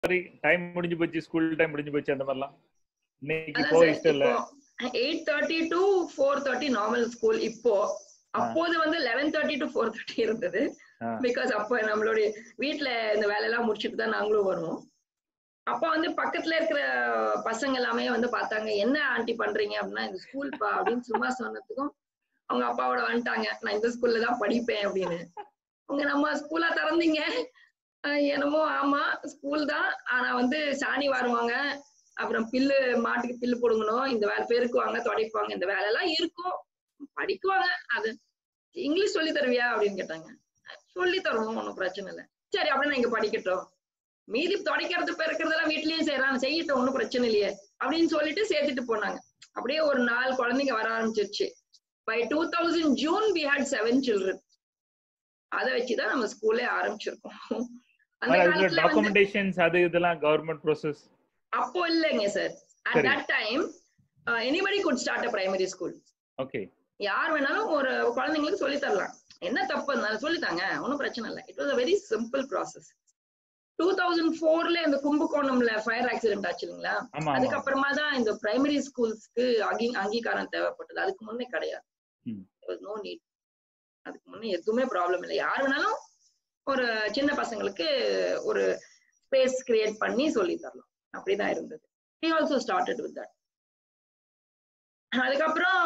மாதிரி டைம் முடிஞ்சு போச்சு ஸ்கூல் டைம் முடிஞ்சு போச்சு அந்த மாதிரிலாம் இன்னைக்கு அதான் போக சார் இஷ்டம் இல்ல இப்போ eight thirty to four thirty normal school இப்போ அப்போது வந்து eleven thirty to four thirty இருந்தது ஆ. பிகாஸ் அப்போ நம்மளுடைய வீட்ல இந்த வேலையெல்லாம் முடிச்சுட்டு தான் நாங்களும் வருவோம் அப்ப வந்து பக்கத்துல இருக்கிற பசங்க எல்லாமே வந்து பார்த்தாங்க என்ன ஆண்டி பண்றீங்க அப்படின்னா இந்த ஸ்கூல் பா அப்படின்னு சும்மா சொன்னதுக்கும் அவங்க அப்பாவோட வந்துட்டாங்க நான் இந்த ஸ்கூல்ல தான் படிப்பேன் அப்படின்னு அவங்க நம்ம ஸ்கூலா திறந்தீங்க அஹ் என்னமோ ஆமா ஸ்கூல் தான் ஆனா வந்து சாணி வாருவாங்க அப்புறம் பில்லு மாட்டுக்கு பில்லு போடுங்கணும் இந்த வேலை பெருக்குவாங்க துடைப்பாங்க இந்த வேலை எல்லாம் இருக்கும் படிக்குவாங்க அது இங்கிலீஷ் சொல்லி தருவியா அப்படின்னு கேட்டாங்க சொல்லி தருவோம் ஒன்றும் பிரச்சனை இல்லை சரி அப்படின்னா இங்க படிக்கட்டும் மீதி துடைக்கிறது பெருக்கிறதெல்லாம் வீட்லயும் செய்யறாங்க செய்யட்டும் ஒன்றும் பிரச்சனை இல்லையே அப்படின்னு சொல்லிட்டு சேர்த்துட்டு போனாங்க அப்படியே ஒரு நாலு குழந்தைங்க வர ஆரம்பிச்சிருச்சு by two thousand June we had seven children அதை வச்சுதான் நம்ம ஸ்கூலே ஆரம்பிச்சிருக்கோம் அந்த இதுல காலத்துல வந்து டாக்குமெண்டேஷன்ஸ் அது இதெல்லாம் கவர்மெண்ட் ப்ரோசஸ் அப்போ இல்லைங்க சார் அட் சரி. That time anybody could start a primary school okay யார் வேணாலும் ஒரு குழந்தைங்களுக்கு சொல்லி தரலாம் என்ன தப்பு இருந்தாலும் சொல்லித்தாங்க ஒன்றும் பிரச்சனை இல்லை it was a very simple process two thousand ஃபோர்ல இந்த கும்பகோணம்ல ஃபயர் ஆக்சிடென்ட் ஆச்சு இல்லைங்களா ஆமா ஆமா அதுக்கப்புறமா தான் இந்த பிரைமரி ஸ்கூல்ஸ்க்கு அங்கீ அங்கீகாரம் தேவைப்பட்டது அதுக்கு முன்னே கிடையாது ம். நோ நீட் அதுக்கு முன்னே எதுவுமே ப்ராப்ளம் இல்லை யார் வேணாலும் ஒரு சின்ன பசங்களுக்கு ஒரு ஸ்பேஸ் கிரியேட் பண்ணி சொல்லி தரலாம் அப்படிதான் இருந்தது he also started with that அதுக்கப்புறம்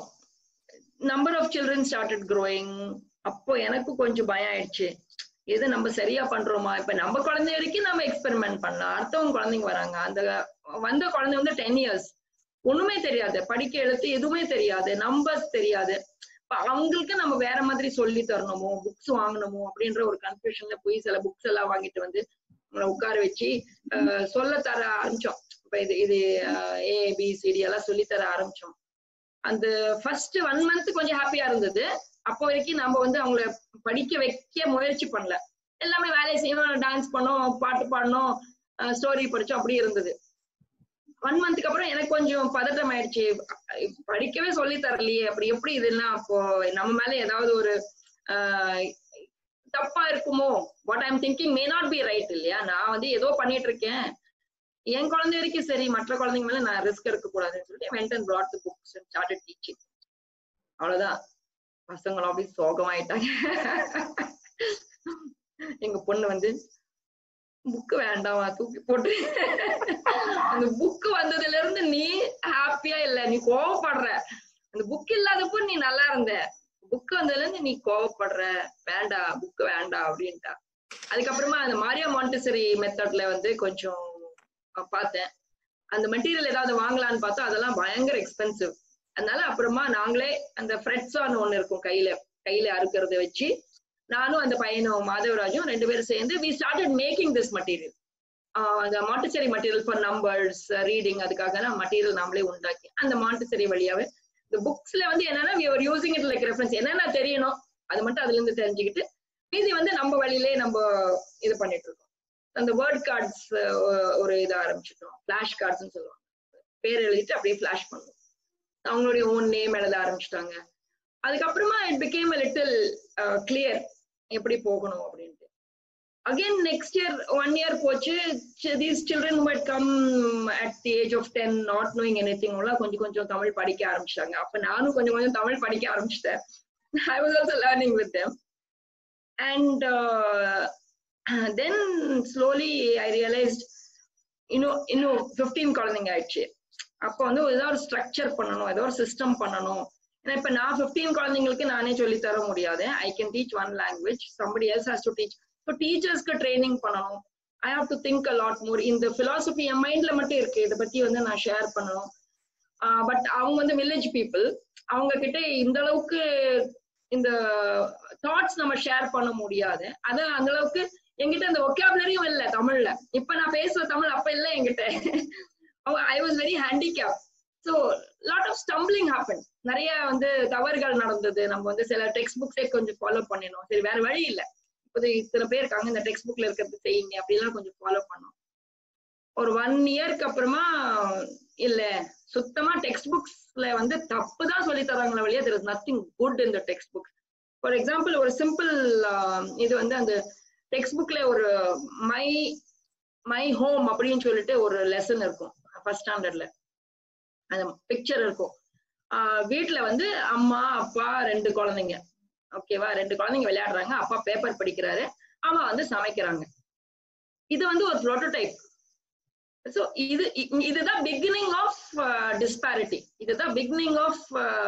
number of children started growing அப்போ எனக்கு கொஞ்சம் பயம் ஆயிடுச்சு எது நம்ம சரியா பண்றோமா இப்ப நம்ம குழந்தை வரைக்கும் நம்ம எக்ஸ்பெரிமெண்ட் பண்ணலாம் அடுத்தவங்க குழந்தைங்க வராங்க அந்த வந்த குழந்தை வந்து டென் இயர்ஸ் ஒண்ணுமே தெரியாது படிக்க எழுத்து எதுவுமே தெரியாது நம்பர்ஸ் தெரியாது இப்ப அவங்களுக்கு நம்ம வேற மாதிரி சொல்லி தரணுமோ புக்ஸ் வாங்கணுமோ அப்படின்ற ஒரு கன்ஃபியூஷன்ல போய் சில புக்ஸ் எல்லாம் வாங்கிட்டு வந்து அவங்கள உட்கார வச்சு அஹ், சொல்ல தர ஆரம்பிச்சோம் இப்ப இது இது ஏ பி சிடி எல்லாம் சொல்லி தர ஆரம்பிச்சோம் அந்த ஃபர்ஸ்ட் ஒன் மந்த் கொஞ்சம் ஹாப்பியா இருந்தது அப்போ வரைக்கும் நம்ம வந்து அவங்கள படிக்க வைக்க முயற்சி பண்ணல எல்லாமே வேலையை செய்யணும் டான்ஸ் பண்ணோம் பாட்டு பாடணும் ஸ்டோரி படிச்சோம் அப்படி இருந்தது ஒன் மந்த்துக்கு அப்புறம் எனக்கு கொஞ்சம் பதட்டம் ஆயிடுச்சு அஹ் படிக்கவே சொல்லி தரலையே அப்படி எப்படி இதெல்லாம் அப்போ நம்ம மேல ஏதாவது ஒரு ஆஹ் தப்பா இருக்குமோ what I'm thinking may not be right இல்லையா நான் வந்து ஏதோ பண்ணிட்டு இருக்கேன் என் குழந்தை வரைக்கும் சரி மற்ற குழந்தைங்க மேல நான் ரிஸ்க் எடுக்க கூடாதுன்னு சொல்லிட்டு went and brought the books and started teaching அவ்வளவுதான் பசங்களும் அப்படியே சோகமாயிட்டாங்க எங்க பொண்ணு வந்து புக்கு வேண்டாமா தூக்கி போட்டு அந்த புக்கு வந்ததுல இருந்து நீ ஹாப்பியா இல்ல நீ கோவப்படுற அந்த புக் இல்லாதப்போ நீ நல்லா இருந்த புக் வந்ததுல இருந்து நீ கோவப்படுற வேண்டாம் புக்கு வேண்டாம் அப்படின்ட்டா அதுக்கப்புறமா அந்த மாரியா மாண்டசரி மெத்தட்ல வந்து கொஞ்சம் அஹ் பார்த்தேன் அந்த மெட்டீரியல் ஏதாவது வாங்கலாம்னு பார்த்தா அதெல்லாம் பயங்கர எக்ஸ்பென்சிவ் அதனால அப்புறமா நாங்களே அந்த ஃப்ரெட்ஸான்னு ஒண்ணு இருக்கும் கையில கையில அறுக்கிறத வச்சு நானும் அந்த பையனும் மாதவராஜும் ரெண்டு பேரும் சேர்ந்து we started making this material அந்த Montessori material for numbers reading அதுக்காக மெட்டீரியல் நாமளே உண்டாக்கி அந்த மாண்டசரி வழியாவே இந்த புக்ஸ்ல வந்து என்னன்னா we are using it like reference என்னென்ன தெரியணும் அது மட்டும் அதுல இருந்து தெரிஞ்சுக்கிட்டு மீதி வந்து நம்ம வழியிலே நம்ம இது பண்ணிட்டு இருக்கோம் அந்த வேர்ட் கார்ட்ஸ் ஒரு இது ஆரம்பிச்சிட்டோம் ஃபிளாஷ் கார்ட்ஸ்னு சொல்லுவாங்க பேர் எழுதிட்டு அப்படியே ஃபிளாஷ் பண்ணுவோம் அவங்களுடைய ஓன் நேம் எழுத ஆரம்பிச்சிட்டாங்க அதுக்கப்புறமா it became a little clear எப்படி போகணும் அப்படின்ட்டு again next year one year போச்சு these children who come at the age of ten not knowing anything கொஞ்சம் கொஞ்சம் தமிழ் படிக்க ஆரம்பிச்சிட்டாங்க அப்ப நானும் கொஞ்சம் கொஞ்சம் தமிழ் படிக்க ஆரம்பிச்சிட்டேன் I was also learning with them and then slowly I realised இன்னும் இன்னும் ஃபிஃப்டீன் குழந்தைங்க ஆயிடுச்சு அப்போ வந்து ஏதோ ஒரு ஸ்ட்ரக்சர் பண்ணணும் ஏதோ ஒரு சிஸ்டம் பண்ணணும் ஏன்னா இப்ப நான் ஃபிஃப்டீன் குழந்தைங்களுக்கு நானே சொல்லி தர முடியாது I can teach one language somebody else has to teach so டீச்சர்ஸ்க்கு ட்ரைனிங் பண்ணணும் I have to think a lot more இந்த பிலாசபி என் மைண்ட்ல மட்டும் இருக்கு இதை பத்தி வந்து நான் ஷேர் பண்ணணும் பட் அவங்க வந்து வில்லேஜ் பீப்புள் அவங்க கிட்ட இந்த அளவுக்கு இந்த தாட்ஸ் நம்ம ஷேர் பண்ண முடியாது அது அந்த அளவுக்கு என்கிட்ட அந்த ஒக்காபுலரியும் இல்லை தமிழ்ல இப்ப நான் பேசுற தமிழ் அப்ப இல்லை என்கிட்ட I was very handicap so lot of stumbling happen நிறைய வந்து தவறுகள் நடந்தது நம்ம வந்து சில டெக்ஸ்ட் புக்ஸே கொஞ்சம் ஃபாலோ பண்ணினோம் சரி வேற வழி இல்லை இப்போ இத்தனை பேர் இருக்காங்க இந்த டெக்ஸ்ட் புக்ல இருக்கிறது செய்யுங்க அப்படிலாம் கொஞ்சம் ஃபாலோ பண்ணோம் ஒரு ஒன் இயர்க்கு அப்புறமா இல்ல சுத்தமா டெக்ஸ்ட் புக்ஸ்ல வந்து தப்பு தான் சொல்லி தராங்களே வழியா தெர் இஸ் நத்திங் குட் இந்த டெக்ஸ்ட் புக் ஃபார் எக்ஸாம்பிள் ஒரு சிம்பிள் இது வந்து அந்த டெக்ஸ்ட் புக்ல ஒரு மை மை ஹோம் அப்படின்னு சொல்லிட்டு ஒரு லெசன் இருக்கும் ஃபர்ஸ்ட் ஸ்டாண்டர்ட்ல அந்த பிக்சர் இருக்கும் ஆஹ் வீட்ல வந்து அம்மா அப்பா ரெண்டு குழந்தைங்க ஓகேவா ரெண்டு குழந்தைங்க விளையாடுறாங்க அப்பா பேப்பர் படிக்கிறாரு அம்மா வந்து சமைக்கிறாங்க இது வந்து ஒரு ப்ரோட்டோடைப் ஸோ இது இ- இதுதான் பிகினிங் ஆஃப் டிஸ்பாரிட்டி இதுதான் பிகினிங் ஆஃப்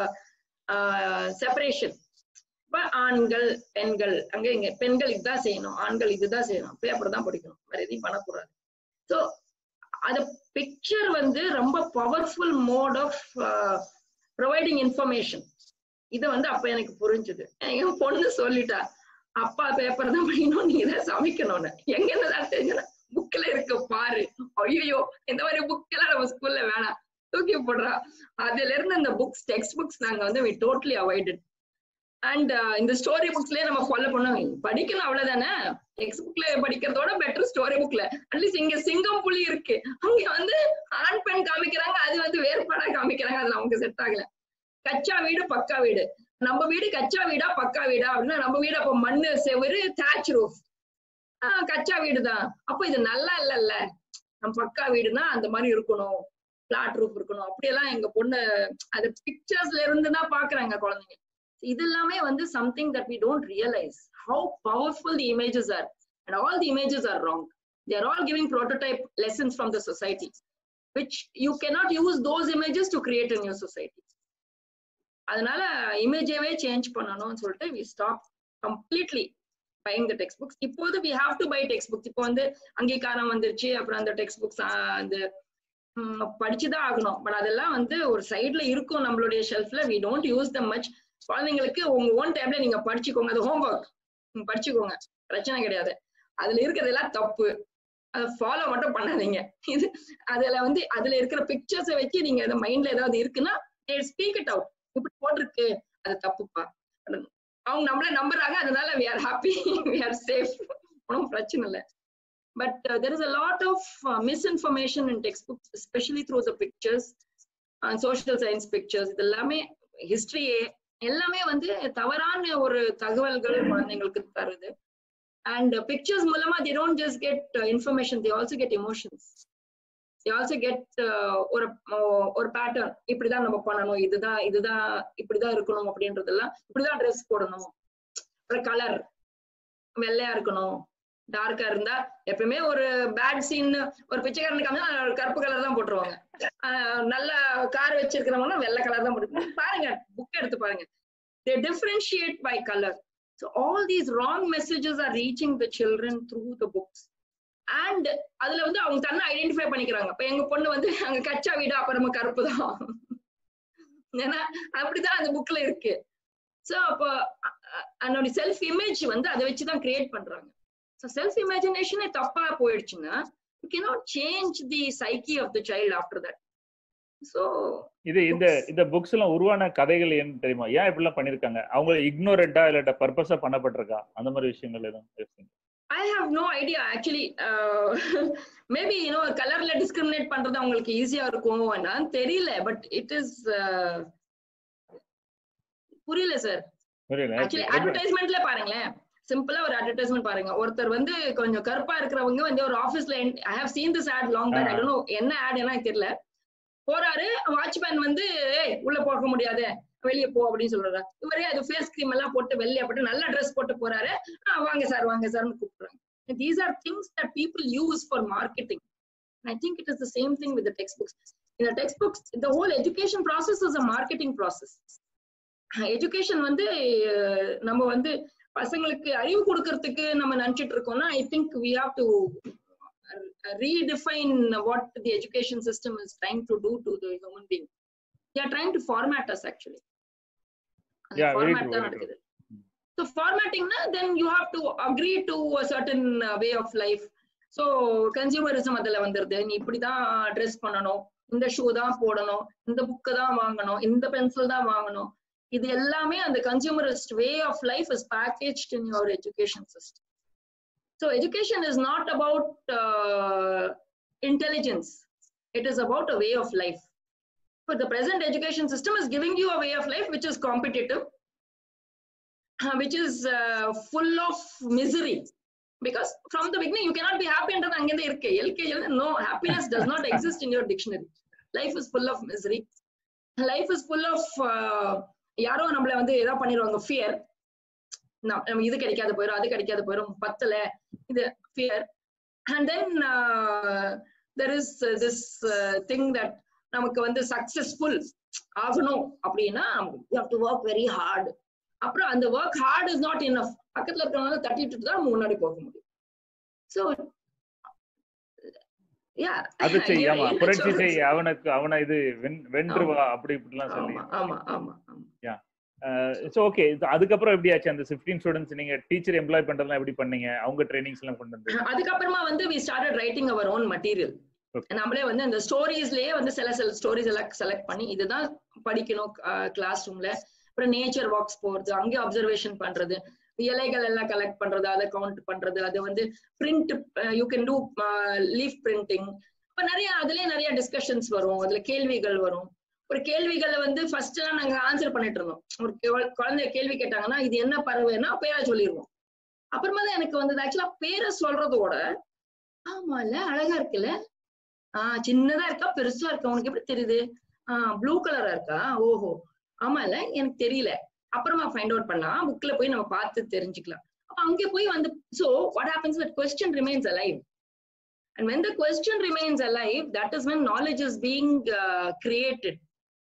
செப்பரேஷன் இப்ப ஆண்கள் பெண்கள் அங்க இங்க பெண்கள் இதுதான் செய்யணும் ஆண்கள் இதுதான் செய்யணும் பேப்பர் தான் படிக்கணும் வேற எதையும் பண்ணக்கூடாது ஸோ அது பிக்சர் வந்து ரொம்ப powerful mode of providing information இது வந்து அப்ப எனக்கு புரிஞ்சுது என் பொண்ணு சொல்லிட்டா அப்பா பேப்பர் தான் படிக்கணும் நீ இதை சமைக்கணும்னு எங்க இருந்துதான் தெரிஞ்சல புக்ல இருக்கு பாரு ஐயோ இந்த மாதிரி புக் எல்லாம் நம்ம ஸ்கூல்ல வேணாம் தூக்கி போடுறா அதுல இருந்து அந்த புக்ஸ் டெக்ஸ்ட் புக்ஸ் நாங்க வந்து வி டோட்டலி அவாய்டட் அண்ட் இந்த ஸ்டோரி புக்ஸ்லயே நம்ம ஃபாலோ பண்ணோம் படிக்கணும் அவ்வளவுதானே டெக்ஸ்ட் புக்ல படிக்கிறதோட பெட்டர் ஸ்டோரி புக்ல அட்லீஸ்ட் இங்க சிங்கம் புலி இருக்கு அங்க வந்து ஆண் பெண் காமிக்கிறாங்க அது வந்து வேறுபாடா காமிக்கிறாங்க அது நமக்கு செட் ஆகல கச்சா வீடு பக்கா வீடு நம்ம வீடு கச்சா வீடா பக்கா வீடா அப்படின்னா நம்ம வீடு அப்ப மண்ணு செவரு தேட்ச் ரூஃப் ஆஹ் கச்சா வீடு தான் அப்ப இது நல்லா இல்லல்ல நம்ம பக்கா வீடுனா அந்த மாதிரி இருக்கணும் பிளாட் ரூஃப் இருக்கணும் அப்படியெல்லாம் எங்க பொண்ணு அது பிக்சர்ஸ்ல இருந்து தான் பாக்குறாங்க குழந்தைங்க இது எல்லாமே வந்து something that we don't realise how powerful the images are and all the images are wrong they are all giving prototype lessons from the society which you cannot use those images to create a new society அதனால இமேஜவே change பண்ணணும்னு சொல்லிட்டு we stop completely buying the text books இப்போது we have to buy text books இப்போ வந்து அங்கீகாரம் வந்துருச்சு அப்புறம் அந்த டெக்ஸ்ட் புக்ஸ் அந்த ம், படிச்சுதான் ஆகணும் பட் அதெல்லாம் வந்து ஒரு சைட்ல இருக்கும் நம்மளுடைய ஷெல்ஃப்ல we don't use the much குழந்தைங்களுக்கு உங்க ஓன் டைம்ல நீங்க படிச்சுக்கோங்க அது ஹோம்ஒர்க் நீங்க படிச்சுக்கோங்க பிரச்சனை கிடையாது அதுல இருக்கிறதெல்லாம் தப்பு அதை ஃபாலோ மட்டும் பண்ணாதீங்க இது அதுல வந்து அதுல இருக்கிற பிக்சர்ஸை வச்சு நீங்க அந்த மைண்ட்ல ஏதாவது இருக்குன்னா ஸ்பீக் இட் அவுட் இப்படி போட்டிருக்கு அது தப்புப்பா அவங்க நம்மள நம்புறாங்க அதனால we are happy we are safe ஒன்றும் பிரச்சனை இல்லை but there is a lot of misinformation in text books especially through the pictures social science pictures இது எல்லாமே ஹிஸ்டரியே எல்லாமே வந்து தவறான ஒரு தகவல்கள் குழந்தைங்களுக்கு தருது அண்ட் பிக்சர்ஸ் மூலமா they don't just get uh, information they also get emotions they also get uh, ஒரு uh, ஒரு பேட்டர்ன் இப்படிதான் நம்ம பண்ணணும் இதுதான் இதுதான் இப்படிதான் இருக்கணும் அப்படின்றதெல்லாம் இப்படிதான் ட்ரெஸ் போடணும் ஒரு கலர் வெள்ளையா இருக்கணும் டார்க்கா இருந்தா எப்பவுமே ஒரு பேட் சீன் ஒரு பிச்சைக்காரன் காமிச்சா கருப்பு கலர் தான் போட்டுருவாங்க ஆஹ் நல்ல கார் வச்சிருக்கிறவங்க வெள்ளை கலர் தான் போட்டு பாருங்க புக் எடுத்து பாருங்க they differentiate by color so all these wrong messages are reaching the children through the books and அதுல வந்து அவங்க தன்னை ஐடென்டிஃபை பண்ணிக்கிறாங்க இப்ப எங்க பொண்ணு வந்து அங்க கச்சா வீடு அப்புறமா கருப்பு தான் ஏன்னா அப்படிதான் அந்த புக்ல இருக்கு சோ அப்போ அதனுடைய செல்ஃப் இமேஜ் வந்து அதை வச்சுதான் கிரியேட் பண்றாங்க ஸோ செல்ஃப் இமேஜினேஷனே தப்பா போயிடுச்சுன்னா you cannot change the psyche of the child after that so இது இந்த இந்த புக்ஸ் எல்லாம் உருவான கதைகள் என்ன தெரியுமா ஏன் இப்படிலாம் பண்ணிருக்காங்க அவங்க இக்னோரண்டா இல்லாட்ட பர்பஸா பண்ணப்பட்டிருக்கா அந்த மாதிரி விஷயங்கள் எதுவும் பேசுங்க I have no idea actually maybe you know கலர்ல டிஸ்கிரிமினேட் பண்றது அவங்களுக்கு ஈஸியா இருக்கும் என்னன்னு தெரியல பட் இட் இஸ் புரியல சார் புரியல ஆக்சுவலி அட்வர்டைஸ்மெண்ட்ல பாருங்களேன் சிம்பிளா ஒரு அட்வர்டைஸ்மெண்ட் பாருங்க ஒருத்தர் வந்து கொஞ்சம் கருப்பா இருக்கிறவங்க வந்து ஒரு ஆபீஸ்ல I have seen this ad long back I don't know என்ன ஆட் என்ன தெரியல போறாரு வாட்ச்மேன் வந்து ஏய் உள்ள போக முடியாது வெளியே போ அப்படின்னு சொல்றாரு இவரே அது ஃபேஸ் கிரீம் எல்லாம் போட்டு வெள்ளையா போட்டு நல்ல ட்ரெஸ் போட்டு போறாரு "ஆ, வாங்க சார் வாங்க சார்னு கூப்பிடுறாங்க these are things that people use for marketing I think it is the same thing with text books இந்த text books the whole education process is a marketing process education வந்து அஹ், நம்ம வந்து பசங்களுக்கு அறிவு கொடுக்கறதுக்கு நம்ம நினைச்சிட்டு இருக்கோம்னா I think we have to redefine what the education system is trying to do to the human being. They are trying to format us actually. அந்த Yeah, very format true, தான் very நடக்குது. So formatting na, then you have to agree to a certain uh, way of life. So consumerism அதுல வந்துருது நீ இப்படிதான் dress பண்ணணும் இந்த shoe தான் போடணும் இந்த புக்கு தான் வாங்கணும் இந்த பென்சில் தான் வாங்கணும் இது எல்லாமே அந்த consumerist way of life is packaged in your education system So education is not about uh, intelligence. It is about a way of life. But the present education system is giving you a way of life which is competitive, which is uh, full of misery. Because from the beginning you cannot be ஹாப்பின்றது அங்கேருந்து இருக்கு LKG no happiness does not exist in your dictionary life is full of misery life is full of யாரோ நம்மள வந்து ஏதாவது பண்ணிடுவாங்க fear நம்ம இது கிடைக்காத போயிடும் அது கிடைக்காத போயிடும் பத்தல இது fear and then there is this thing that நமக்கு வந்து சக்சஸ்ஃபுல் ஆகணும் அப்படின்னா you have to work very hard அப்புறம் அந்த work hard is not enough பக்கத்துல இருக்கிறவங்க தட்டிட்டு தான் நம்ம முன்னாடி போக முடியும் ஸோ அது செய் ஆமா புரட்சி செய் அவனுக்கு அவனை இது வென்றுவா அப்படி இப்படிலாம் சொல்லி ஆமா ஆமா யா சோ ஓகே அதுக்கப்புறம் எப்படி ஆச்சு அந்த 15 ஸ்டூடண்ட்ஸ் நீங்க டீச்சர் எம்ப்ளாய் பண்றதெல்லாம் எப்படி பண்ணீங்க அவங்க ட்ரைனிங்ஸ் எல்லாம் கொண்டு வந்து அதுக்கப்புறமா வந்து we started writing our own material நம்மளே வந்து அந்த ஸ்டோரிஸ்லயே வந்து சில சில ஸ்டோரிஸ் எல்லாம் செலக்ட் பண்ணி இதுதான் படிக்கணும் கிளாஸ் ரூம்ல அப்புறம் நேச்சர் வாக்ஸ் போறது அங்கே அப்சர்வேஷன் பண்றது இலைகள் எல்லாம் கலெக்ட் பண்றது அதை கவுண்ட் பண்றது அது வந்து print you can do leaf printing இப்ப நிறைய அதுலயே நிறைய டிஸ்கஷன்ஸ் வரும் அதுல கேள்விகள் வரும் ஒரு கேள்விகளை வந்து ஃபர்ஸ்ட் எல்லாம் நாங்க ஆன்சர் பண்ணிட்டு இருந்தோம் ஒரு குழந்தைய கேள்வி கேட்டாங்கன்னா இது என்ன பறவைன்னா பேரை சொல்லிடுவோம் அப்புறமா தான் எனக்கு வந்து ஆக்சுவலா பேரை சொல்றதோட ஆமா இல்ல அழகா இருக்குல்ல ஆஹ் சின்னதா இருக்கா பெருசா இருக்கா உனக்கு எப்படி தெரியுது ஆஹ் ப்ளூ கலரா இருக்கா ஓஹோ ஆமா இல்ல எனக்கு தெரியல அப்புறமா ஃபைண்ட் அவுட் பண்ணலாம் புக்ல போய் நம்ம பார்த்து தெரிஞ்சுக்கலாம் அப்ப அங்கே போய் வந்து so what happens with question remains alive and when the question remains alive that is when knowledge is being created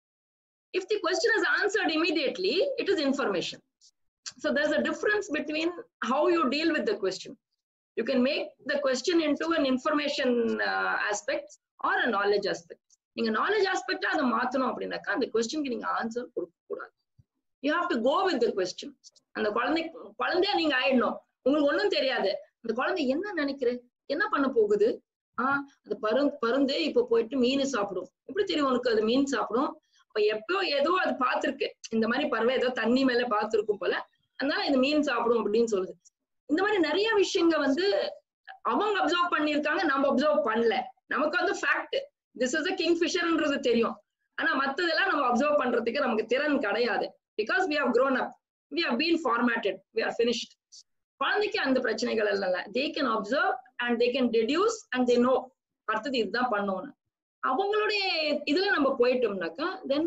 if the question is answered immediately it is information so there's a difference between how you deal with the question you can make the question into an information uh, aspect or a knowledge aspect நீங்க knowledge ஆஸ்பெக்டா அதை மாத்தணும் அப்படின்னாக்கா அந்த கொஸ்டினுக்கு நீங்க answer கொடுக்க கூடாது you have to go with the question அந்த குழந்தை குழந்தையா நீங்க ஆயிடணும் உங்களுக்கு ஒண்ணும் தெரியாது அந்த குழந்தை என்ன நினைக்கிற என்ன பண்ண போகுது ஆஹ் அந்த பரு பருந்து இப்ப போயிட்டு மீன் சாப்பிடும் எப்படி தெரியும் உனக்கு அது மீன் சாப்பிடும் அப்ப எப்போ ஏதோ அது பார்த்திருக்கு இந்த மாதிரி பறவை ஏதோ தண்ணி மேல பார்த்திருக்கும் போல அதனால இந்த மீன் சாப்பிடும் அப்படின்னு சொல்லுது இந்த மாதிரி நிறைய விஷயங்க வந்து அவங்க அப்சர்வ் பண்ணிருக்காங்க நம்ம அப்சர்வ் பண்ணல நமக்கு வந்து ஃபேக்ட் திஸ் இஸ் அ கிங் ஃபிஷர்ன்றது தெரியும் ஆனா மத்ததெல்லாம் நம்ம அப்சர்வ் பண்றதுக்கு நமக்கு திறன் கிடையாது because we have grown up we have been formatted we are finished குழந்தைக்கு அந்த பிரச்சனைகள் எல்லாம் இல்ல they can observe and they can reduce and they know அடுத்தது இதுதான் பண்ணணும்னு அவங்களுடைய இதுல நம்ம போயிட்டோம்னாக்கா then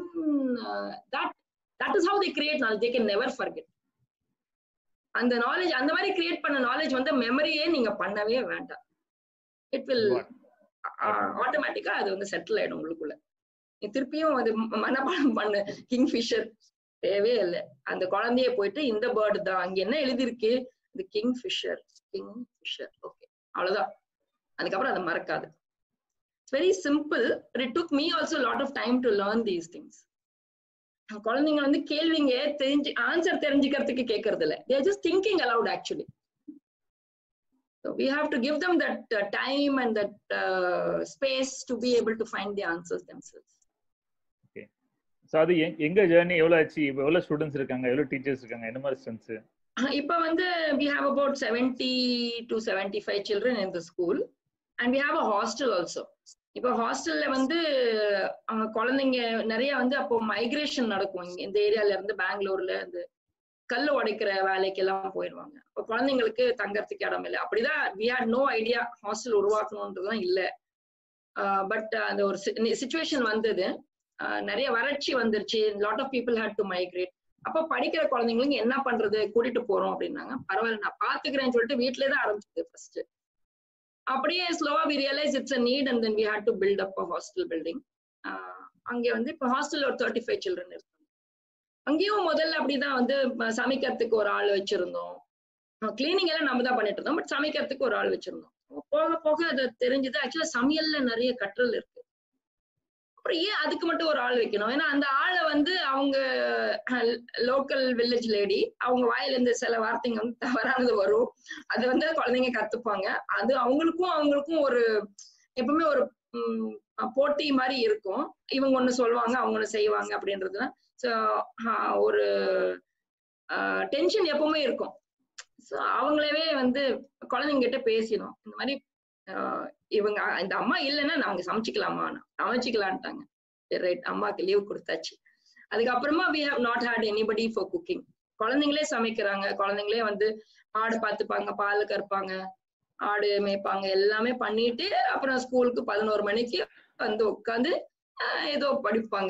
that that is how they create knowledge they can never forget அந்த நாலேஜ் அந்த மாதிரி கிரியேட் பண்ண நாலேஜ் வந்து மெமரியே நீங்க பண்ணவே வேண்டாம் இட் வில் ஆட்டோமேட்டிக்கா அது வந்து செட்டில் ஆயிடும் உங்களுக்குள்ள நீ திருப்பியும் அது மனப்பாடம் பண்ணு கிங் ஃபிஷர் தேவையே இல்லை அந்த குழந்தைய போயிட்டு இந்த பேர்டு தான் அங்க என்ன எழுதிருக்கு இது kingfisher kingfisher okay அவ்வளவுதான் அதுக்கப்புறம் அதை மறக்காது it's very simple it took me also lot of time to learn these things குழந்தைங்க வந்து கேள்விங்க தெரிஞ்சு ஆன்சர் தெரிஞ்சுக்கிறதுக்கு கேட்கறது இல்ல there just thinking aloud actually So we have to give them that uh, time and that uh, space to be able to find the answers themselves. Okay. So அது எங்க journey எவ்வளவு ஆச்சு இப்போ எவ்வளவு ஸ்டூடெண்ட்ஸ் இருக்காங்க எவ்வளவு டீச்சர்ஸ் இருக்காங்க என்ன மாதிரி ஸ்ட்ரென்த்ஸ் இப்போ வந்து we have about 70 to 75 children in the school and we have a hostel also. இப்போ ஹாஸ்டல்ல வந்து குழந்தைங்க நிறைய வந்து அப்போ மைக்ரேஷன் நடக்கும் இங்க இந்த ஏரியால இருந்து பெங்களூர்ல இருந்து கல் உடைக்கிற வேலைக்கு எல்லாம் போயிடுவாங்க இப்போ குழந்தைங்களுக்கு தங்கறதுக்கு இடம் இல்லை அப்படிதான் we had no idea hostel உருவாக்கணுன்றதுலாம் இல்லை பட் அந்த ஒரு சுச்சுவேஷன் வந்தது நிறைய வறட்சி வந்துருச்சு lot of people had to migrate அப்போ படிக்கிற குழந்தைங்களுக்கு என்ன பண்றது கூட்டிட்டு போறோம் அப்படின்னாங்க பரவாயில்ல நான் பாத்துக்கிறேன்னு சொல்லிட்டு வீட்லயே தான் ஆரம்பிச்சது ஃபர்ஸ்ட் அப்படியே ஸ்லோவா we realise it's a need and then we had to build up a hostel building அங்கே வந்து இப்போ ஹாஸ்டல் ஒரு தேர்ட்டி ஃபைவ் சில்ட்ரன் இருக்காங்க அங்கேயும் முதல்ல அப்படிதான் வந்து சமைக்கிறதுக்கு ஒரு ஆள் வச்சிருந்தோம் கிளீனிங் எல்லாம் நம்ம தான் பண்ணிட்டு இருந்தோம் பட் சமைக்கிறதுக்கு ஒரு ஆள் வச்சிருந்தோம் போக போக அது தெரிஞ்சது ஆக்சுவலா சமையல்ல நிறைய கற்றல் இருக்கு அப்புறம் ஏன் அதுக்கு மட்டும் ஒரு ஆள் வைக்கணும் ஏன்னா அந்த ஆளை வந்து அவங்க லோக்கல் வில்லேஜ் லேடி அவங்க வாயில இருந்து சில வார்த்தைங்க வந்து தவறானது வரும் அது வந்து குழந்தைங்க கத்துப்பாங்க அது அவங்களுக்கும் அவங்களுக்கும் ஒரு எப்பவுமே ஒரு போட்டி மாதிரி இருக்கும் இவங்க ஒண்ணு சொல்லுவாங்க அவங்க ஒண்ணு செய்வாங்க அப்படின்றதுலாம் ஸோ ஒரு டென்ஷன் எப்பவுமே இருக்கும் ஸோ அவங்களவே வந்து குழந்தைங்கிட்ட பேசினோம் இந்த மாதிரி இவங்க இந்த அம்மா இல்லைன்னா நாங்க சமைச்சிக்கலாமா சமைச்சிக்கலான்ட்டாங்க ரைட் அம்மாக்கு லீவ் கொடுத்தாச்சு அதுக்கப்புறமா we have not had anybody for cooking குழந்தைங்களே சமைக்கிறாங்க குழந்தைங்களே வந்து ஆடு பார்த்துப்பாங்க பால் கறப்பாங்க ஆடு மேய்ப்பாங்க எல்லாமே பண்ணிட்டு அப்புறம் ஸ்கூலுக்கு பதினோரு மணிக்கு வந்து உட்காந்து ஏதோ படிப்பாங்க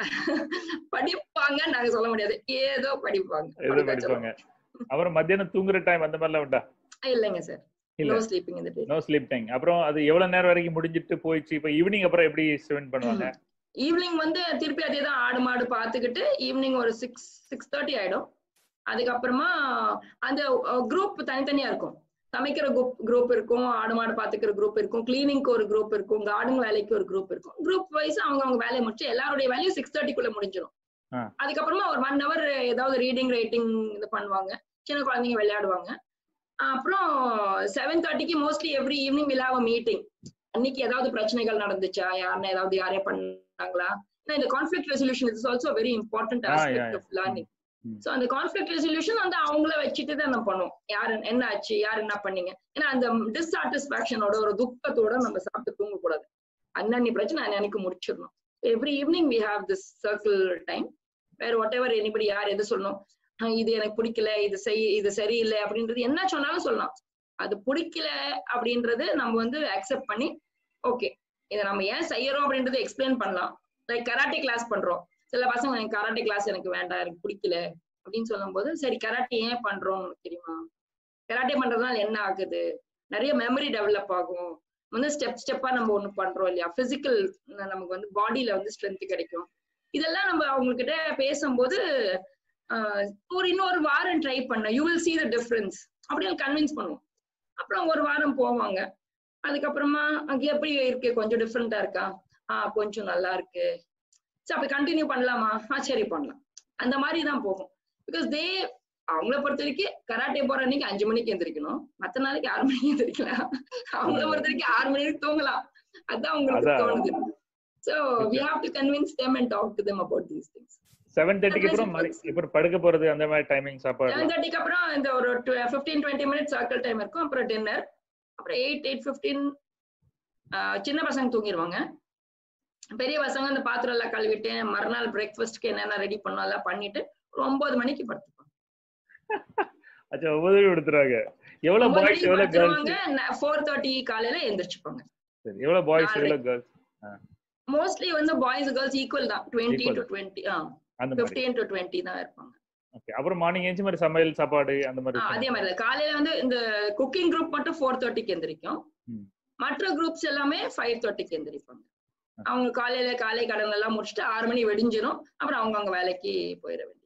படிப்பாங்க நாங்க சொல்ல முடியாது ஏதோ படிப்பாங்க ஏதோ படிக்க படிப்பாங்க அப்புறம் மத்தியானம் தூங்குற டைம் அந்த மாதிரிலாம் உண்டா சொல்லுவாங்க. இல்லைங்க சார் இல்ல. நோ ஸ்லீப்பிங் இந்த டே நோ ஸ்லீப் டைம் அப்புறம் அது எவ்வளவு நேரம் வரைக்கும் முடிஞ்சிட்டு போயிடுச்சு இப்ப ஈவினிங் அப்புறம் எப்படி ஸ்பெண்ட் பண்ணுவாங்க ஈவினிங் வந்து திருப்பி அதே தான் ஆடு மாடு பார்த்துக்கிட்டு ஈவினிங் ஒரு சிக்ஸ் சிக்ஸ் தேர்ட்டி ஆயிடும் அதுக்கப்புறமா அந்த குரூப் தனித்தனியா இருக்கும் சமைக்கிற குரூப் குரூப் இருக்கும் ஆடு மாடு பாத்துக்கிற குரூப் இருக்கும் கிளீனிங்க்கு ஒரு குரூப் இருக்கும் கார்டன் வேலைக்கு ஒரு குரூப் இருக்கும் குரூப் வைஸ் அவங்க அவங்க வேலையை முடிச்சு எல்லாருடைய வேலையும் சிக்ஸ் தேர்ட்டிக்குள்ள முடிஞ்சிடும் ஆ. அதுக்கப்புறமா ஒரு ஒன் ஹவர் ஏதாவது ரீடிங் ரைட்டிங் இது பண்ணுவாங்க சின்ன குழந்தைங்க விளையாடுவாங்க அப்புறம் செவன் தேர்ட்டிக்கு mostly every evening will have a meeting அன்னைக்கு ஏதாவது பிரச்சனைகள் நடந்துச்சா யாருன்னா ஏதாவது யாரே பண்ணாங்களா ஏன்னா இந்த conflict resolution is also very important ah, yeah, aspect yeah. Of learning hmm. So அந்த கான்ஃபிளிக் ரெசல்யூஷன் வந்து அவங்கள வச்சுட்டு தான் நம்ம பண்ணுவோம் யாரு என்ன ஆச்சு யார் என்ன பண்ணீங்க ஏன்னா அந்த டிஸ்சாட்டிஸ்பாக்சனோட ஒரு துக்கத்தோட நம்ம சாப்பிட்டு தூங்கக்கூடாது அன்னன்னி பிரச்சனை அன்னைக்கு முடிச்சிடணும் every evening we have this circle time வேற வாட் எவர் எனிபடி யார் எது சொல்லணும் ஆஹ் இது எனக்கு பிடிக்கல இது செய் இது சரியில்லை அப்படின்றது என்ன சொன்னாலும் சொல்லலாம் அது பிடிக்கல அப்படின்றது நம்ம வந்து அக்செப்ட் பண்ணி ஓகே இதை நம்ம ஏன் செய்யறோம் அப்படின்றத எக்ஸ்பிளைன் பண்ணலாம் லைக் கராட்டே கிளாஸ் பண்றோம் சில பசங்க எனக்கு கராட்டே கிளாஸ் எனக்கு வேண்டாம் எனக்கு பிடிக்கல அப்படின்னு சொல்லும்போது சரி கராட்டே ஏன் பண்றோம் உனக்கு தெரியுமா கராட்டே பண்றதுனால என்ன ஆகுது நிறைய மெமரி டெவலப் ஆகும் வந்து ஸ்டெப் ஸ்டெப்பா நம்ம ஒண்ணு பண்றோம் இல்லையா பிசிக்கல் நமக்கு வந்து பாடியில வந்து ஸ்ட்ரென்த் கிடைக்கும் இதெல்லாம் நம்ம அவங்க கிட்ட பேசும்போது ஆஹ் ஒரு இன்னொரு வாரம் ட்ரை பண்ண you will see the difference அப்படின்னு கன்வின்ஸ் பண்ணுவோம் அப்புறம் ஒரு வாரம் போவாங்க அதுக்கப்புறமா அங்க எப்படி இருக்கு கொஞ்சம் டிஃப்ரெண்டா இருக்கா ஆஹ் கொஞ்சம் நல்லா இருக்கு சரி அப்ப கண்டினியூ பண்ணலாமா ஆ சரி பண்ணலாம் அந்த மாதிரி தான் போகும் பிகாஸ் தே அவங்கள பொறுத்த வரைக்கும் கராட்டே போற அன்னைக்கு அஞ்சு மணிக்கு எந்திரிக்கணும் மத்த நாளைக்கு ஆறு மணிக்கு எந்திரிக்கலாம் அவங்கள பொறுத்த வரைக்கும் ஆறு மணிக்கு தூங்கலாம் அதான் உங்களுக்கு அதான். தோணுது so we have to convince them and talk to them about these things seven தேர்ட்டிக்கு அப்புறம் மறு- அப்புறம் படுக்க போறது அந்த மாதிரி டைமிங் சாப்பாடு செவன் தேர்ட்டிக்கு அப்புறம் இந்த ஒரு fifteen twenty minutes circle time இருக்கும் அப்புறம் டின்னர் அப்புறம் எயிட் எயிட் ஃபிஃப்டீன் சின்ன பசங்க தூங்கிடுவாங்க பெரிய பசங்க அந்த பாத்திரம் எல்லாம் கழுவிட்டு மறுநாள் பிரேக்ஃபாஸ்ட்க்கு என்னென்ன ரெடி பண்ணோம் எல்லாம் பண்ணிட்டு ஒரு ஒன்பது மணிக்கு படுத்துப்பாங்க அச்சா உதவி கொடுத்துருவாங்க எவ்வளவு ஒன்பது பாய்ஸ் மணிக்கு எவ்வளவு கேர்ள்ஸ் படுத்துருவாங்க ஃபோர் தேர்ட்டி காலையில எந்திரிச்சுப்பாங்க சரி எவ்வளவு பாய்ஸ் நாலு. எவ்வளவு கேர்ள்ஸ் மோஸ்ட்லி வந்து பாய்ஸ் கேர்ள்ஸ் ஈக்குவல் தான் டுவெண்ட்டி Equal. டு டுவெண்ட்டி ஆ அந்த மாதிரி ஃபிஃப்டீன் டு டுவெண்ட்டி தான் இருப்பாங்க ஓகே அப்புறம் மார்னிங் ஏஞ்சி மாதிரி சமையல் சாப்பாடு அந்த மாதிரி ஆ, அதே விஷயம். மாதிரி தான் காலையில வந்து இந்த குக்கிங் குரூப் மட்டும் ஃபோர் தேர்ட்டிக்கு எந்திரிக்கும் ம். மற்ற குரூப்ஸ் எல்லாமே ஃபைவ் தேர்ட்டிக்கு எந்திரிப்பாங்க ஆ. அவங்க காலையில காலை கடன் எல்லாம் முடிச்சுட்டு ஆறு மணி வெடிஞ்சிரும் அப்புறம் அவங்க அவங்க வேலைக்கு போயிட வேண்டியது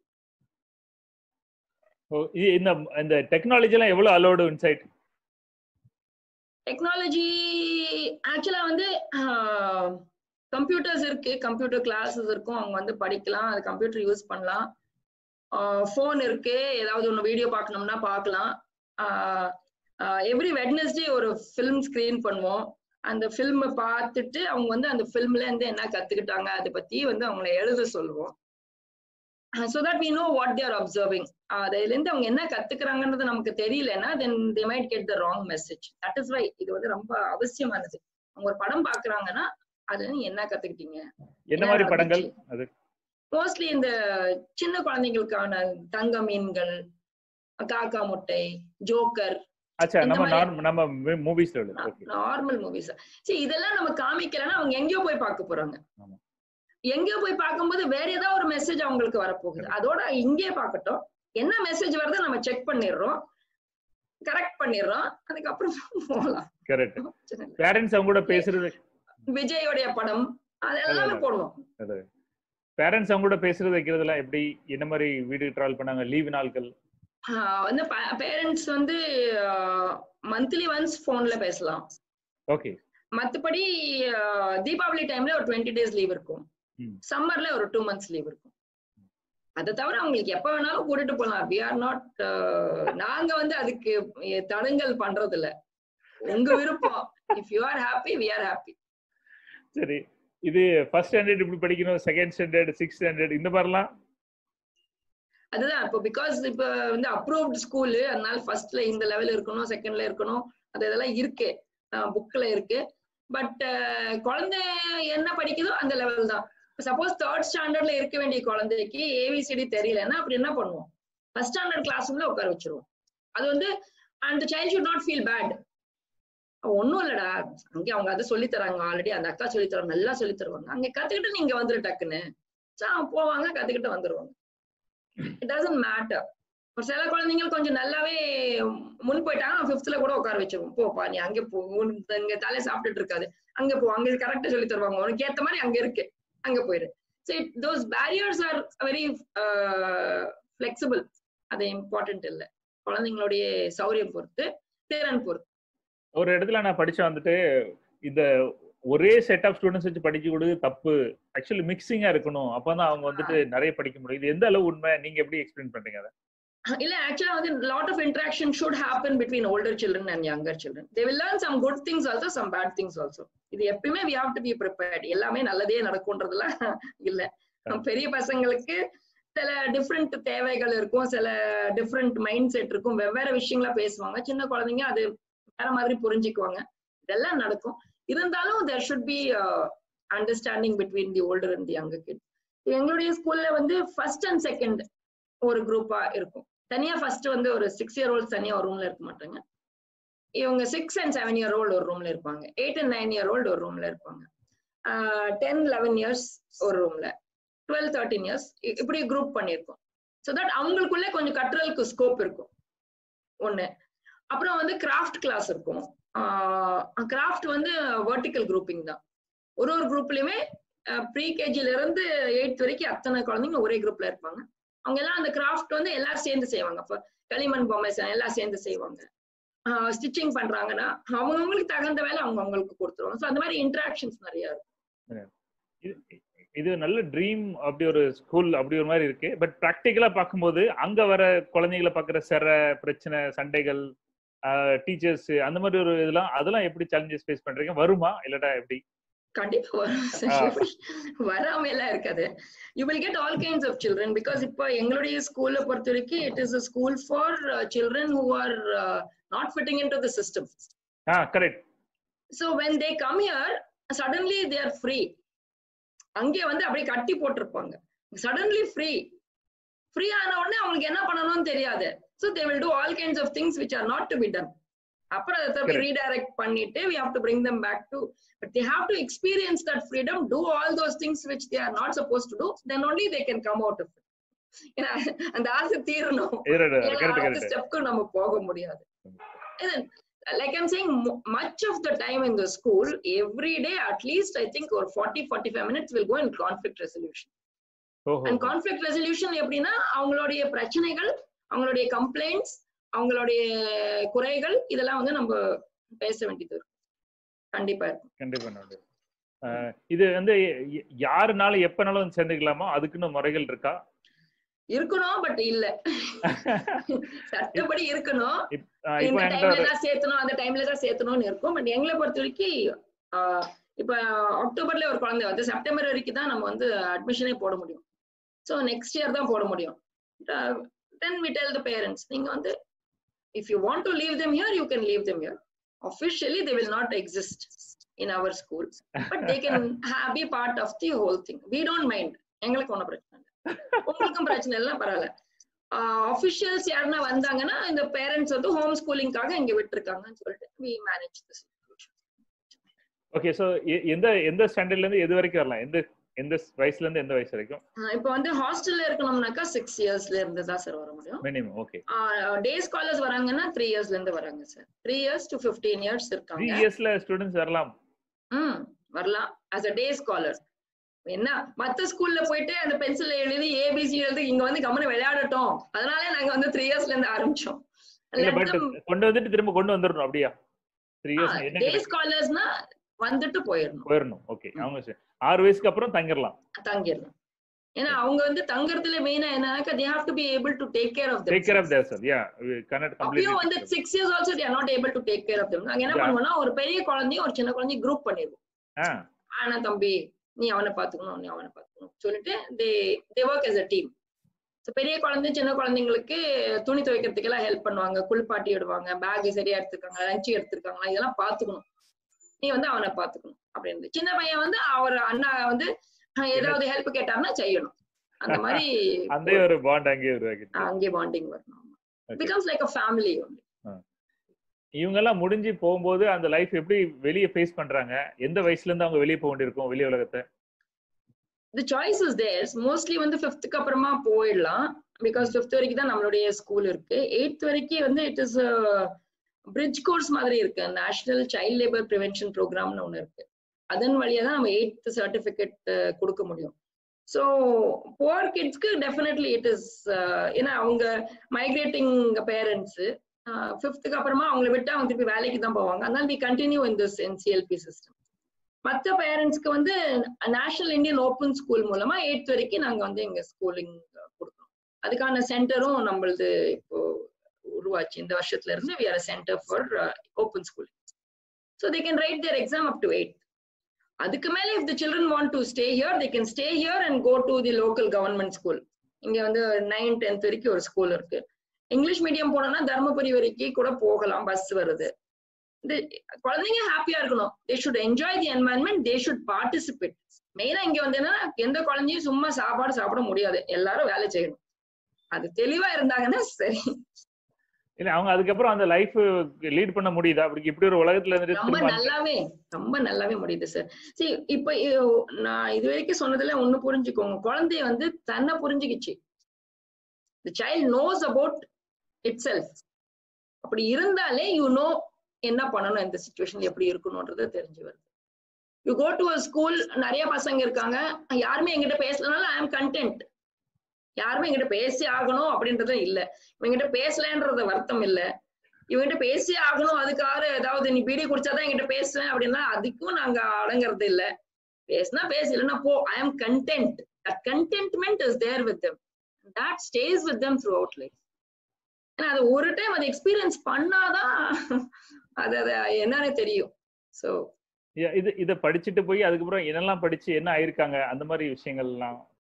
ஓ, இ- இந்த இந்த டெக்னாலஜி எல்லாம் எவ்வளவு அலோடு இன்சைட் டெக்னாலஜி ஆக்சுவலா வந்து கம்ப்யூட்டர்ஸ் இருக்கு கம்ப்யூட்டர் கிளாஸஸ் இருக்கும் அவங்க வந்து படிக்கலாம் அது கம்ப்யூட்டர் யூஸ் பண்ணலாம் ஃபோன் இருக்கு ஏதாவது ஒன்று வீடியோ பார்க்கணும்னா பார்க்கலாம் எவ்ரி வெட்னஸ்டே ஒரு ஃபிலிம் ஸ்க்ரீன் பண்ணுவோம் அந்த ஃபில்மை பார்த்துட்டு அவங்க வந்து அந்த ஃபிலிம்ல இருந்து என்ன கத்துக்கிட்டாங்க அதை பத்தி வந்து அவங்கள எழுத சொல்லுவோம் so that we know what they're observing அதுல இருந்து அவங்க என்ன கத்துக்கிறாங்கன்றது நமக்கு தெரியலன்னா then they might get the wrong message that is why இது வந்து ரொம்ப அவசியமானது அவங்க ஒரு படம் பாக்குறாங்கன்னா அதுல இருந்து என்ன கத்துக்கிட்டீங்க என்ன மாதிரி படங்கள் அது மோஸ்ட்லி இந்த சின்ன குழந்தைங்களுக்கான தங்க மீன்கள் காக்கா முட்டை ஜோக்கர் அச்சா இந்த நம்ம மாதிரி- நார்ம நம்ம மூவிஸ்ல எழுது ஓகே நார்மல் மூவிஸ் சரி இதெல்லாம் நம்ம காமிக்கலன்னா அவங்க எங்கேயோ போய் பார்க்க போறாங்க ஆமா. எங்கேயோ போய் பார்க்கும்போது வேற ஏதாவது ஒரு மெசேஜ் அவங்களுக்கு வரப்போகுது அதோட இங்கே பார்க்கட்டும் என்ன மெசேஜ் வருதோ நம்ம செக் பண்ணிடுறோம் கரெக்ட் பண்ணிடுறோம் அதுக்கப்புறம் போகலாம் கரெக்ட் பிரச்சனை இல்ல. பேரண்ட்ஸ் அவங்க கூட பேசுறது விஜயோடைய படம் அது எல்லாமே அதான். போடுவோம் பேரண்ட்ஸ் அவங்க கூட பேசுறது வைக்கிறதுலாம் எப்படி என்ன மாதிரி வீடு டிராவல் பண்ணாங்க லீவு நாட்கள் ஆஹ் வந்து பேரண்ட்ஸ் வந்து மந்த்லி ஒன்ஸ் போன்ல பேசலாம் ஓகே மத்தபடி ஆஹ் தீபாவளி டைம்ல ஒரு டுவெண்ட்டி டேஸ் லீவ் இருக்கும் ம். சம்மர்ல ஒரு டூ மந்த்ஸ் லீவ் இருக்கும் அதை தவிர அவங்களுக்கு எப்ப வேணாலும் கூட்டிட்டு போகலாம் வி ஆர் நாட் நாங்க வந்து அதுக்கு தடங்கல் பண்றது இல்ல உங்க விருப்பம் if you are happy we are happy சரி இது ஃபர்ஸ்ட் ஸ்டாண்டர்ட் இப்படி படிக்கணும் செகண்ட் ஸ்டாண்டர்ட் சிக்ஸ் ஸ்டாண்டர்ட் இந்த மாதிரிலாம் அதுதான் இப்போ பிகாஸ் இப்ப வந்து அப்ரூவ்ட் ஸ்கூலு அதனால ஃபர்ஸ்ட்ல இந்த லெவல் இருக்கணும் செகண்ட்ல இருக்கணும் அது இதெல்லாம் இருக்கு புக்ல இருக்கு பட் குழந்தை என்ன படிக்குதோ அந்த லெவல் தான் சப்போஸ் தேர்ட் ஸ்டாண்டர்ட்ல இருக்க வேண்டிய குழந்தைக்கு ஏபிசிடி தெரியலன்னா அப்படி என்ன பண்ணுவோம் ஃபர்ஸ்ட் ஸ்டாண்டர்ட் கிளாஸ் ரூம்ல உட்கார வச்சிருவோம் அது வந்து அந்த child should not feel bad ஒண்ணும் இல்லடா அங்கே அவங்க அதை சொல்லி தராங்க ஆல்ரெடி அந்த அக்கா சொல்லி தராங்க நல்லா சொல்லி தருவாங்க அங்க கத்துக்கிட்டு நீங்க வந்துரு டக்குன்னு சோ அவங்க போவாங்க கத்துக்கிட்டு வந்துருவாங்க இட் டசன்ட் மேட்டர் ஒரு சில குழந்தைங்க கொஞ்சம் நல்லாவே முன் போயிட்டாங்க ஃபிஃப்த்ல கூட உட்கார வச்சிருவோம் போப்பா நீ அங்க போ உனக்கு இங்க தலையை சாப்பிட்டுட்டு இருக்காது அங்க போ அங்க கரெக்டா சொல்லி தருவாங்க உனக்கு ஏத்த மாதிரி அங்க இருக்கு அங்க போயிரு so those barriers are very flexible அது இம்பார்ட்டன்ட் இல்லை குழந்தைங்களுடைய சௌரியம் பொறுத்து திறன் பொறுத்து ஒரு இடத்துல நான் படிச்ச வந்துட்டு இந்த ஒரே செட் ஆஃப் ஸ்டூடெண்ட்ஸ் வச்சு படிக்க கூடாது தப்பு ஆக்சுவலி மிக்சிங்கா இருக்கணும் அப்பதான் அவங்க வந்துட்டு நிறைய படிக்க முடியும் இது எந்த அளவு உண்மை நீங்க எப்படி எக்ஸ்பிளைன் பண்றீங்க அதை இல்ல ஆக்சுவலா வந்து lot of interaction should happen between older children and younger children they will learn some good things also some bad things also இது எப்பயுமே we have to be prepared எல்லாமே நல்லதே நடக்கும்ன்றதுலாம் இல்ல பெரிய பசங்களுக்கு சில டிஃப்ரெண்ட் தேவைகள் இருக்கும் சில டிஃப்ரெண்ட் மைண்ட் செட் இருக்கும் வெவ்வேறு விஷயங்களா பேசுவாங்க சின்ன குழந்தைங்க அது வேற மாதிரி புரிஞ்சுக்குவாங்க இதெல்லாம் நடக்கும் இருந்தாலும் there should be understanding between the older and the younger kid எங்களுடைய ஸ்கூல்ல வந்து ஃபர்ஸ்ட் அண்ட் செகண்ட் ஒரு குரூப்பா இருக்கும் தனியா ஃபர்ஸ்ட் வந்து ஒரு சிக்ஸ் இயர் ஓல்டு தனியா ஒரு ரூம்ல இருக்க மாட்டாங்க இவங்க six and seven year old ஒரு ரூம்ல இருப்பாங்க eight and nine year old ஒரு ரூம்ல இருப்பாங்க டென் லெவன் இயர்ஸ் ஒரு ரூம்ல டுவெல் தேர்ட்டின் இயர்ஸ் இப்படி குரூப் பண்ணியிருக்கோம் ஸோ தட் அவங்களுக்குள்ளே கொஞ்சம் கட்டுறதுக்கு ஸ்கோப் இருக்கும் ஒண்ணு அப்புறம் வந்து கிராஃப்ட் கிளாஸ் இருக்கும் கிராஃப்ட் வந்து வெர்டிக்கல் குரூப்பிங் தான் ஒரு ஒரு குரூப்லயுமே ப்ரீ கேஜில இருந்து எயித் வரைக்கும் அத்தனை குழந்தைங்க ஒரே குரூப்ல இருப்பாங்க அவங்க எல்லாம் அந்த கிராஃப்ட் வந்து எல்லாரும் சேர்ந்து செய்வாங்க அப்ப களிமண் பொம்மை எல்லாம் சேர்ந்து செய்வாங்க ஸ்டிச்சிங் பண்றாங்கன்னா அவங்கவுங்களுக்கு தகுந்த வேலை அவங்க அவங்களுக்கு கொடுத்துருவாங்க ஸோ அந்த மாதிரி இன்ட்ராக்ஷன்ஸ் நிறைய இருக்கும் இது நல்ல ட்ரீம் அப்படி ஒரு ஸ்கூல் அப்படி ஒரு மாதிரி இருக்கு பட் ப்ராக்டிக்கலா பார்க்கும்போது அங்க வர குழந்தைகளை பாக்குற சிற பிரச்சனை சண்டைகள் டீச்சர்ஸ் அந்த மாதிரி ஒரு இதெல்லாம் அதெல்லாம் எப்படி சேலஞ்சஸ் ஃபேஸ் பண்றீங்க வருமா இல்லடா எப்படி கண்டிப்பா வரும் வராம எல்லாம் இருக்காது you will get all kinds of children because இப்போ எங்களுடைய ஸ்கூல்ல பொறுத்த வரைக்கும் it is a school for children who are not fitting in to the system ah correct so when they come here suddenly they are free அங்கே வந்து அப்படியே கட்டி போட்டிருப்பாங்க சடன்லி ஃப்ரீ ஃப்ரீ ஆன உடனே அவங்களுக்கு என்ன பண்ணணும்னு தெரியாது so they will do all kinds of things which are not to be done அப்புறம் அதை திருப்பி ரீடைரக்ட் பண்ணிட்டு we have to bring them back to but they have to experience that freedom do all those things which they are not suppose to do then only they can come out of ஏன்னா அந்த ஆசை தீரணும் ஸ்டெப்க்கு நம்ம போக முடியாது like I'm saying, much of the time in the school, every day at least, I think, or 40, 45 minutes will go in conflict resolution. And conflict resolution எப்படின்னா அவங்களுடைய பிரச்சனைகள் அவங்களுடைய கம்ப்ளைண்ட்ஸ் அவங்களுடைய குறைகள் இதெல்லாம் வந்து நம்ம பேச வேண்டியது இருக்கும் கண்டிப்பா இருக்கும் கண்டிப்பா இது வந்து யாருனாலும் எப்பனாலும் சேர்ந்துக்கலாமோ அதுக்குன்னு முறைகள் இருக்கா இருக்கணும் பட் இல்ல சட்டப்படி இருக்கணும் இந்த டைம்ல தான் சேர்த்தணும் அந்த டைம்ல தான் சேர்த்தணும்னு இருக்கும் பட் எங்களை பொறுத்த வரைக்கும் இப்ப அக்டோபர்ல ஒரு குழந்தை வந்து செப்டம்பர் வரைக்கும் தான் நம்ம வந்து அட்மிஷனே போட முடியும் ஸோ நெக்ஸ்ட் இயர் தான் போட முடியும் then we tell the parents நீங்க வந்து if you want to leave them here you can leave them here officially they will not exist in our school but they can have, be part of the whole thing we don't mind எங்களுக்கு ஒன்றும் பிரச்சனை இல்லை உங்களுக்கும் பிரச்சனை இல்லை பரவாயில்ல officials யாருன்னா வந்தாங்கன்னா இந்த பேரண்ட்ஸ் வந்து ஹோம் ஸ்கூலிங்காக இங்க விட்டுருக்காங்கன்னு சொல்லிட்டு we manage this okay so எந்த எந்த ஸ்டாண்டர்ட்ல இருந்து எது வரைக்கும் வரலாம் எந்த எந்த வயசுல இருந்து எந்த வயசு வரைக்கும் இப்போ வந்து ஹாஸ்டல்ல இருக்கணும்னாக்கா சிக்ஸ் இயர்ஸ்ல இருந்து தான் சார் வர முடியும் மினிமம் ஓகே டே ஸ்காலர்ஸ் வராங்கன்னா த்ரீ இயர்ஸ்ல இருந்து வராங்க sir three years to fifteen years இருக்காங்க த்ரீ இயர்ஸ்ல ஸ்டூடெண்ட்ஸ் வரலாம் ம் வரலாம் அஸ் அ டே ஸ்காலர் என்ன மத்த ஸ்கூல்ல போயிட்டு அந்த பென்சில் எழுதி ஏபிசி எழுதி இங்க வந்து கம்மனு விளையாடட்டும் அதனாலே நாங்க வந்து த்ரீ இயர்ஸ்ல இருந்து ஆரம்பிச்சோம் கொண்டு வந்துட்டு திரும்ப கொண்டு வந்துடணும் அப்படியா த்ரீ இயர்ஸ் டே ஸ்காலர்ஸ்னா வந்துட்டு போயிடணும் போயிடணும் ஓகே அவங்க ஆறு வயசுக்கு அப்புறம் தங்கிடலாம் தங்கிடலாம் ஏன்னா அவங்க வந்து தங்கறதுல மெயினா என்னன்னாக்கா they have to be able to take care of take care of their self yeah connect அப்பயும் வந்து 6 years also they are not able to take care of them நாங்க என்ன பண்ணுவோம்னா ஒரு பெரிய குழந்தையும் ஒரு சின்ன குழந்தையும் குரூப் பண்ணிடுவோம் ஆனா தம்பி நீ அவனை பாத்துக்கணும் நீ அவனை பாத்துக்கணும் சொல்லிட்டு they they work as a team so பெரிய குழந்தை சின்ன குழந்தைங்களுக்கு துணி துவைக்கிறதுக்கு எல்லாம் ஹெல்ப் பண்ணுவாங்க குளிப்பாட்டி விடுவாங்க பேக் சரியா எடுத்திருக்காங்க லஞ்ச் எடுத்திருக்காங்களா இதெல்லாம் பாத்துக்கணும் நீ வந்து அவனை பாத்துக்கணும் அப்படின்னு சின்ன பையன் வந்து அவர் அண்ணா வந்து ஏதாவது ஹெல்ப் கேட்டாருன்னா செய்யணும் அந்த மாதிரி அந்த ஒரு பாண்ட் அங்கே உருவாக்கி அங்கே பாண்டிங் வரணும் Okay. Becomes like a family இவங்க எல்லாம் முடிஞ்சு போகும்போது அந்த லைஃப் எப்படி வெளியே ஃபேஸ் பண்றாங்க எந்த வயசுல இருந்து அவங்க வெளியே போக வேண்டியிருக்கும் வெளி உலகத்தை the choice is theirs mostly வந்து ஃபிஃப்த்துக்கு அப்புறமா போயிடலாம் பிகாஸ் ஃபிஃப்த் வரைக்கும் தான் நம்மளுடைய ஸ்கூல் இருக்கு எயித் வரைக்கும் வந்து இட் இஸ் பிரிட்ஜ் கோர்ஸ் மாதிரி இருக்கு நேஷனல் சைல்ட் லேபர் ப்ரிவென்ஷன் ப்ரோக்ராம்னு ஒன்று இருக்கு அதன் வழியா தான் நம்ம எயித் சர்டிஃபிகேட் கொடுக்க முடியும் ஸோ புவர் கிட்ஸ்க்கு டெஃபினெட்லி இட் இஸ் ஏன்னா அவங்க மைக்ரேட்டிங் பேரண்ட்ஸ் ஃபிஃப்த்துக்கு அப்புறமா அவங்கள விட்டு அவங்க திருப்பி வேலைக்கு தான் போவாங்க அதனால we continue in this NCLP system மற்ற பேரண்ட்ஸ்க்கு வந்து நேஷனல் இந்தியன் ஓப்பன் ஸ்கூல் மூலமா எயித் வரைக்கும் நாங்க வந்து எங்க ஸ்கூலிங் கொடுக்குறோம் அதுக்கான சென்டரும் நம்மளது இப்போ உருவாச்சு இந்த வருஷத்துல இருந்து we are centre for open school so they can write their exam up to eight அதுக்கு மேல if the children want to stay here they can stay here and go to the local government school இங்க வந்து nine tenth வரைக்கும் ஒரு school இருக்கு English medium போனோம்னா தர்மபுரி வரைக்கும் கூட போகலாம் பஸ் வருது குழந்தைங்க ஹாப்பியா இருக்கணும் they should enjoy the environment they should participate மெயினா இங்க வந்து என்ன எந்த குழந்தையும் சும்மா சாப்பாடு சாப்பிட முடியாது எல்லாரும் வேலை செய்யணும் அது தெளிவா இருந்தாங்கன்னா சரி இல்ல அவங்க அதுக்கப்புறம் அந்த லைஃப் லீட் பண்ண முடியுதா அப்படி இப்படி ஒரு உலகத்துல ரொம்ப இருந்துட்டு நல்லாவே ரொம்ப நல்லாவே முடியுது சார் சரி இப்ப நான் இது வரைக்கும் சொன்னதுல ஒண்ணு புரிஞ்சுக்கோங்க குழந்தைய வந்து தன்னை புரிஞ்சுக்கிச்சு the child knows about itself அப்படி இருந்தாலே யூ நோ என்ன பண்ணணும் இந்த சுச்சுவேஷன்ல எப்படி இருக்கணும்ன்றது தெரிஞ்சு வருது you go to a school நிறைய பசங்க இருக்காங்க யாருமே எங்கிட்ட பேசலனாலும் ஐ ஆம் கண்டென்ட் யாருமே எங்கிட்ட பேசி ஆகணும் அப்படின்றது இல்ல இவங்கிட்ட பேசலன்றது வருத்தம் இல்ல இவங்கிட்ட பேசி ஆகணும் அதுக்காக ஏதாவது நீ பீடி குடிச்சாதான் என்கிட்ட பேசுவேன் அப்படின்னா அதுக்கும் நாங்க அடங்குறது இல்ல பேசினா பேசு இல்லைன்னா போ I am content that contentment is there with them that stays with them throughout life ஏன்னா அது ஒரு டைம் அதை எக்ஸ்பீரியன்ஸ் பண்ணாதான் அது அது என்னன்னு தெரியும் ஸோ இது இத படிச்சுட்டு போய் அதுக்கப்புறம் என்னெல்லாம் படிச்சு என்ன ஆயிருக்காங்க அந்த மாதிரி விஷயங்கள்லாம்